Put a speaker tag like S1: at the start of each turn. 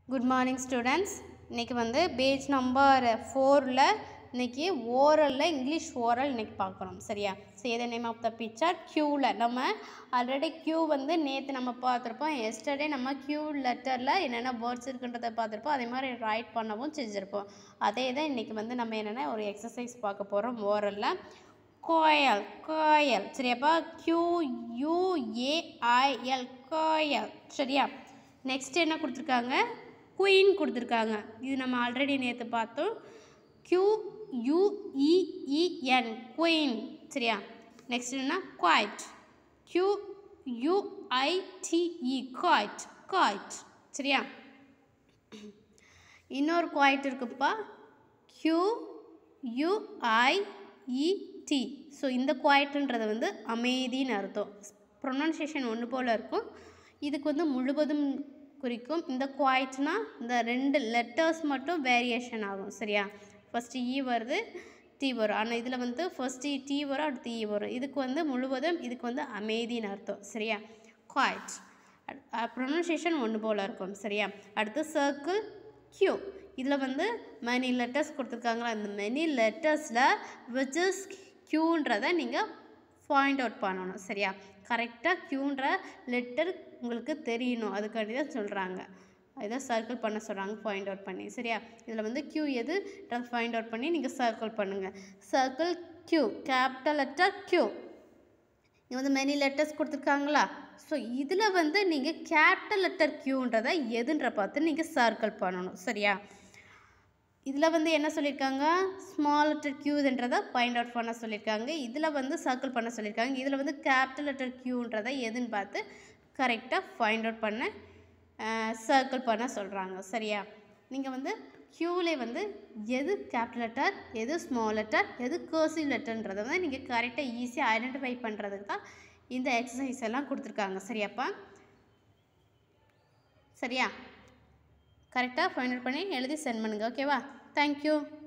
S1: good morning students இன்றைக்கி வந்து page number ஃபோரில் இன்றைக்கி ஓரலில் இங்கிலீஷ் ஓரல் இன்றைக்கி பார்க்குறோம் சரியா சேத நேம் ஆஃப் த பிக்சர் க்யூவில் நம்ம ஆல்ரெடி க்யூ வந்து நேற்று நம்ம பார்த்துருப்போம் எஸ்டர்டே நம்ம க்யூ லெட்டரில் என்னென்ன வேர்ட்ஸ் இருக்குன்றதை பார்த்துருப்போம் அதே மாதிரி ரைட் பண்ணவும் செஞ்சுருப்போம் அதே தான் இன்றைக்கி வந்து நம்ம என்னென்ன ஒரு எக்ஸசைஸ் பார்க்க போகிறோம் ஓரலில் கோயல் கோயல் சரியாப்பா க்யூ யூஏஐஎல் கோயல் சரியா நெக்ஸ்ட் என்ன கொடுத்துருக்காங்க குயின் கொடுத்துருக்காங்க இது நம்ம ஆல்ரெடி நேற்று பார்த்தோம் க்யூ யூஇஇஎன் குயின் சரியா நெக்ஸ்ட் என்ன quite Q UITE quite quite சரியா இன்னொரு குவாய்ட் இருக்குப்பா க்யூ யூஐஇடி ஸோ இந்த குவாய்ட்டுன்றது வந்து அமைதின்னு அர்த்தம் ப்ரொனன்சியேஷன் ஒன்று போல் இருக்கும் இதுக்கு வந்து முழுவதும் குறிக்கும் இந்த குவாய்ட்னா இந்த ரெண்டு லெட்டர்ஸ் மட்டும் வேரியேஷன் ஆகும் சரியா ஃபஸ்ட்டு இ வருது டி வரும் ஆனால் இதில் வந்து ஃபஸ்ட்டு டி வரும் அடுத்து இ வரும் இதுக்கு வந்து முழுவதும் இதுக்கு வந்து அமைதின்னு அர்த்தம் சரியா குவாய்ட் ப்ரொனன்சியேஷன் ஒன்று போல் இருக்கும் சரியா அடுத்து சர்க்கிள் க்யூ இதில் வந்து மெனி லெட்டர்ஸ் கொடுத்துருக்காங்களா அந்த மெனி லெட்டர்ஸில் விச் இஸ் க்யூன்றதை நீங்கள் ஃபைண்ட் அவுட் பண்ணணும் சரியா கரெக்டாக க்யூன்ற லெட்டர் உங்களுக்கு தெரியணும் அதுக்காண்டி தான் சொல்கிறாங்க இதை சர்க்கிள் பண்ண சொல்கிறாங்க ஃபைண்ட் அவுட் பண்ணி சரியா இதில் வந்து க்யூ எது ஃபைண்ட் அவுட் பண்ணி நீங்கள் சர்க்கிள் பண்ணுங்கள் circle Q capital letter Q இங்கே வந்து மெனி லெட்டர்ஸ் கொடுத்துருக்காங்களா ஸோ இதில் வந்து நீங்கள் கேபிட்டல் லெட்டர் க்யூன்றதை எதுன்ற பார்த்து நீங்கள் சர்க்கிள் பண்ணணும் சரியா இதில் வந்து என்ன சொல்லியிருக்காங்க ஸ்மால் லெட்டர் க்யூன்றதை ஃபைண்ட் அவுட் பண்ண சொல்லியிருக்காங்க இதில் வந்து சர்க்கிள் பண்ண சொல்லியிருக்காங்க இதில் வந்து கேபிட்டல் லெட்டர் க்யூன்றதை எதுன்னு பார்த்து கரெக்டாக ஃபைண்ட் அவுட் பண்ண சர்க்கிள் பண்ண சொல்கிறாங்க சரியா நீங்கள் வந்து க்யூவில் வந்து எது கேபிட்டல் லெட்டர் எது ஸ்மால் லெட்டர் எது கர்சிவ் லெட்டர்ன்றதை வந்து நீங்கள் கரெக்டாக ஈஸியாக ஐடென்டிஃபை பண்ணுறதுக்கு தான் இந்த எக்ஸசைஸ் எல்லாம் கொடுத்துருக்காங்க சரியாப்பா சரியா கரெக்டாக ஃபைண்ட் அவுட் பண்ணி எழுதி சென்ட் பண்ணுங்கள் ஓகேவா தேங்க்யூ